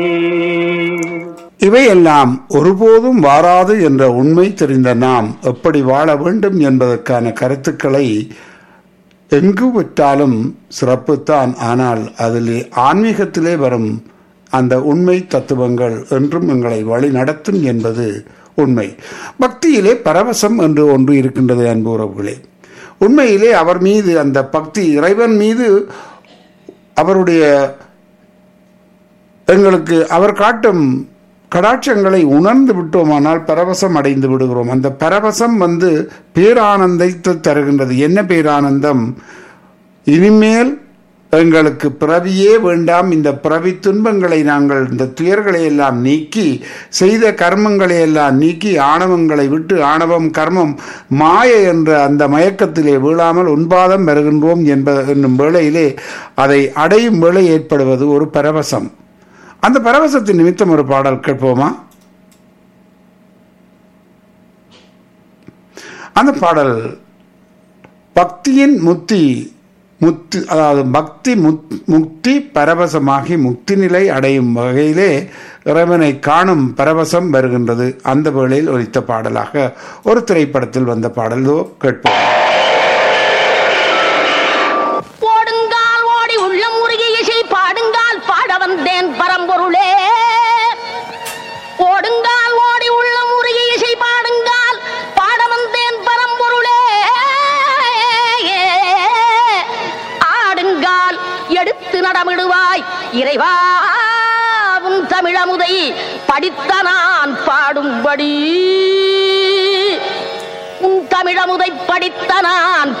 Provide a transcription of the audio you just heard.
இவையெல்லாம் ஒருபோதும் வாராது என்ற உண்மை தெரிந்த நாம் எப்படி வாழ வேண்டும் என்பதற்கான கருத்துக்களை எங்கு விட்டாலும் சிறப்புத்தான் ஆனால் அதிலே ஆன்மீகத்திலே வரும் அந்த உண்மை தத்துவங்கள் என்றும் எங்களை வழி நடத்தும் என்பது உண்மை பக்தியிலே பரவசம் என்று ஒன்று இருக்கின்றது அன்பு உறவுகளே உண்மையிலே அவர் மீது அந்த பக்தி இறைவன் மீது அவருடைய எங்களுக்கு அவர் காட்டும் கடாட்சங்களை உணர்ந்து விட்டோமானால் பரவசம் அடைந்து விடுகிறோம் அந்த பரவசம் வந்து பேரானந்தத்தை தருகின்றது என்ன பேரானந்தம் இனிமேல் எங்களுக்கு பிறவியே வேண்டாம் இந்த பிறவி துன்பங்களை நாங்கள் இந்த துயர்களை எல்லாம் நீக்கி செய்த கர்மங்களை எல்லாம் நீக்கி ஆணவங்களை விட்டு ஆணவம் கர்மம் மாய என்ற அந்த மயக்கத்திலே வீழாமல் உன்பாதம் வருகின்றோம் என்ப என்னும் வேளையிலே அதை அடையும் வேளை ஏற்படுவது ஒரு பரவசம் அந்த பரவசத்தின் நிமித்தம் ஒரு பாடல் கேட்போமா அந்த பாடல் பக்தியின் முத்தி முத்தி அதாவது பக்தி முத் முக்தி பரவசமாகி முக்தி நிலை அடையும் வகையிலே இறைவனை காணும் பரவசம் வருகின்றது அந்த வேளையில் ஒலித்த பாடலாக ஒரு திரைப்படத்தில் வந்த பாடலோ கேட்போம் ஓடுங்கால் ஓடி உள்ளம் உருகி இசை பாடுங்கால் பாட வந்தேன் பரம்பொருளே ஓடுங்கால் ஓடி உள்ளம் உருகி இசை பாடுங்கால் பாட வந்தேன் பரம்பொருளே ஆடுங்கால் எடுத்து நடமிடுவாய் இறைவா உன் தமிழமுதை படித்த நான் பாடும்படி உன் தமிழமுதை படித்த நான்